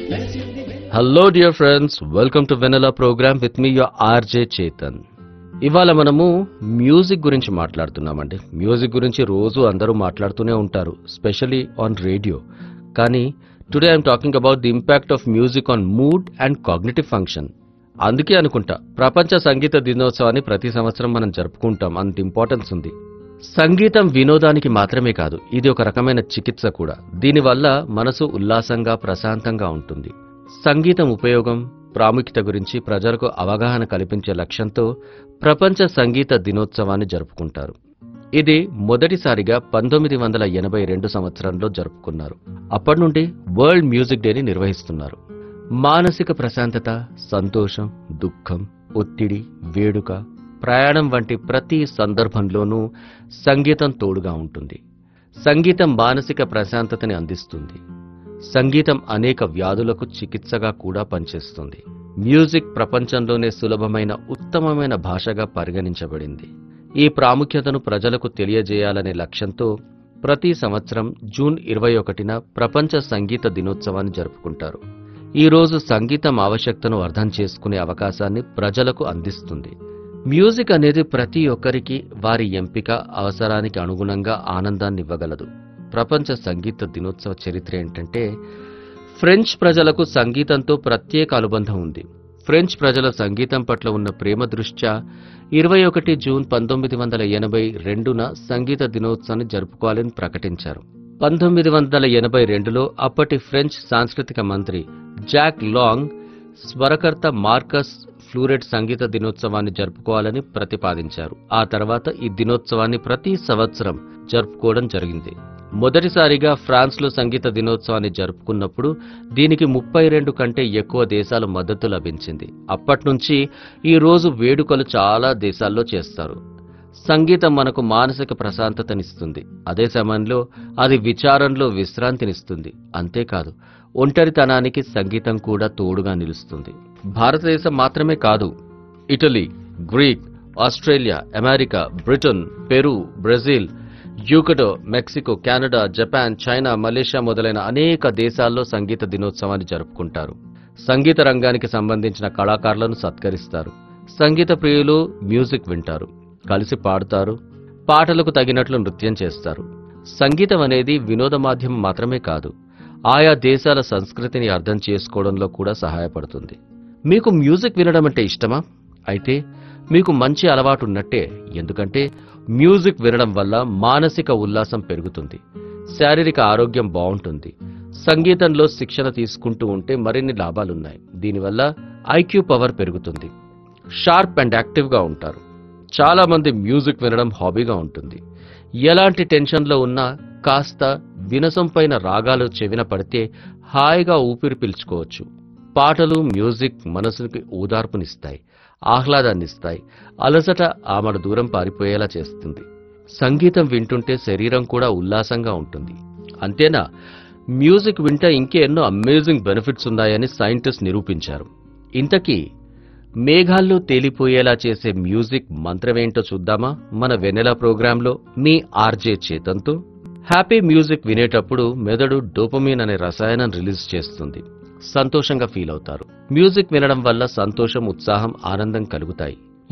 hello dear friends welcome to Vennela program with me your RJ Chetan ఇవాళ మనము music గురించి మాట్లాడుతున్నామండి మ్యూజిక్ గురించి రోజు అందరూ మాట్లాడుతూనే ఉంటారు స్పెషలీ ఆన్ రేడియో కానీ today I'm talking about the impact of music on mood and cognitive function అందుకే అనుకుంటా ప్రపంచ సంగీత దినోత్సవాన్ని ప్రతి సంవత్సరం మనం జరుపుకుంటాం అంత ఇంపార్టెన్స్ ఉంది సంగీతం వినోదానికి మాత్రమే కాదు ఇది ఒక రకమైన చికిత్స కూడా దీనివల్ల మనసు ఉల్లాసంగా ప్రశాంతంగా ఉంటుంది సంగీతం ఉపయోగం ప్రాముఖ్యత గురించి ప్రజలకు అవగాహన కల్పించే లక్ష్యంతో ప్రపంచ సంగీత దినోత్సవాన్ని జరుపుకుంటారు ఇది మొదటిసారిగా పంతొమ్మిది వందల ఎనభై రెండు సంవత్సరంలో జరుపుకున్నారు అప్పటి నుండి వరల్డ్ మ్యూజిక్ డేని నిర్వహిస్తున్నారు మానసిక ప్రశాంతత సంతోషం దుఃఖం ఒత్తిడి వేడుక ప్రయాణం వంటి ప్రతి సందర్భంలోనూ సంగీతం తోడుగా ఉంటుంది సంగీతం మానసిక ప్రశాంతతని అందిస్తుంది సంగీతం అనేక వ్యాధులకు చికిత్సగా కూడా పనిచేస్తుంది మ్యూజిక్ ప్రపంచంలోనే సులభమైన ఉత్తమమైన భాషగా పరిగణించబడింది ఈ ప్రాముఖ్యతను ప్రజలకు తెలియజేయాలనే లక్ష్యంతో ప్రతి సంవత్సరం జూన్ ఇరవై ఒకటిన ప్రపంచ సంగీత దినోత్సవాన్ని జరుపుకుంటారు ఈ రోజు సంగీతం ఆవశ్యకతను అర్థం చేసుకునే అవకాశాన్ని ప్రజలకు అందిస్తుంది మ్యూజిక్ అనేది ప్రతి ఒక్కరికి వారి ఎంపిక అవసరానికి అనుగుణంగా ఆనందాన్ని ఇవ్వగలదు ప్రపంచ సంగీత దినోత్సవ చరిత్ర ఏంటంటే ఫ్రెంచ్ ప్రజలకు సంగీతంతో ప్రత్యేక అనుబంధం ఉంది ఫ్రెంచ్ ప్రజల సంగీతం పట్ల ఉన్న ప్రేమ దృష్ట్యా ఇరవై ఒకటి జూన్ పంతొమ్మిది వందల ఎనభై రెండున సంగీత దినోత్సవాన్ని జరుపుకోవాలని ప్రకటించారు పంతొమ్మిది వందల ఎనభై రెండులో అప్పటి ఫ్రెంచ్ సాంస్కృతిక మంత్రి జాక్ లాంగ్ స్వరకర్త మార్కస్ ఫ్లూరెట్ సంగీత దినోత్సవాన్ని జరుపుకోవాలని ప్రతిపాదించారు ఆ తర్వాత ఈ దినోత్సవాన్ని ప్రతి సంవత్సరం జరుపుకోవడం జరిగింది మొదటిసారిగా ఫ్రాన్స్లో సంగీత దినోత్సవాన్ని జరుపుకున్నప్పుడు దీనికి ముప్పై రెండు కంటే ఎక్కువ దేశాల మద్దతు లభించింది అప్పట్నుంచి ఈ రోజు వేడుకలు చాలా దేశాల్లో చేస్తారు సంగీతం మనకు మానసిక ప్రశాంతతనిస్తుంది అదే సమయంలో అది విచారంలో విశ్రాంతినిస్తుంది అంతేకాదు ఒంటరితనానికి సంగీతం కూడా తోడుగా నిలుస్తుంది భారతదేశం మాత్రమే కాదు Italy Greek Australia America Britain Peru Brazil యూకడో Mexico Canada Japan China Malaysia మొదలైన అనేక దేశాల్లో సంగీత దినోత్సవాన్ని జరుపుకుంటారు సంగీత రంగానికి సంబంధించిన కళాకారులను సత్కరిస్తారు సంగీత ప్రియులు మ్యూజిక్ వింటారు కలిసి పాడుతారు పాటలకు తగినట్లు నృత్యం చేస్తారు సంగీతం అనేది వినోద మాధ్యమం మాత్రమే కాదు ఆయా దేశాల సంస్కృతిని అర్థం చేసుకోవడంలో కూడా సహాయపడుతుంది మీకు మ్యూజిక్ వినడం అంటే ఇష్టమా అయితే మీకు మంచి అలవాటు ఉన్నట్టే ఎందుకంటే మ్యూజిక్ వినడం వల్ల మానసిక ఉల్లాసం పెరుగుతుంది శారీరక ఆరోగ్యం బాగుంటుంది సంగీతంలో శిక్షణ తీసుకుంటూ ఉంటే మరిన్ని లాభాలున్నాయి దీనివల్ల ఐక్యూ పవర్ పెరుగుతుంది షార్ప్ అండ్ యాక్టివ్గా ఉంటారు చాలా మంది మ్యూజిక్ వినడం హాబీగా ఉంటుంది ఎలాంటి టెన్షన్లో ఉన్నా కాస్త వినసొంపైన రాగాలు చెవిన పడితే హాయిగా ఊపిరి పీల్చుకోవచ్చు పాటలు మ్యూజిక్ మనసుకి ఊదార్పునిస్తాయి ఆహ్లాదాన్నిస్తాయి అలసట ఆమెను దూరం పారిపోయేలా చేస్తుంది సంగీతం వింటుంటే శరీరం కూడా ఉల్లాసంగా ఉంటుంది అంతేనా మ్యూజిక్ వింటే ఇంకే ఎన్నో అమేజింగ్ బెనిఫిట్స్ ఉన్నాయని సైంటిస్ట్ నిరూపించారు ఇంతకీ మేఘాల్లో తేలిపోయేలా చేసే మ్యూజిక్ మంత్రమేంటో చూద్దామా మన వెనెలా ప్రోగ్రాంలో మీ ఆర్జే చేతంతో హ్యాపీ మ్యూజిక్ వినేటప్పుడు మెదడు డోపమీన్ అనే రసాయనం రిలీజ్ చేస్తుంది సంతోషంగా ఫీల్ అవుతారు మ్యూజిక్ వినడం వల్ల సంతోషం ఉత్సాహం ఆనందం కలుగుతాయి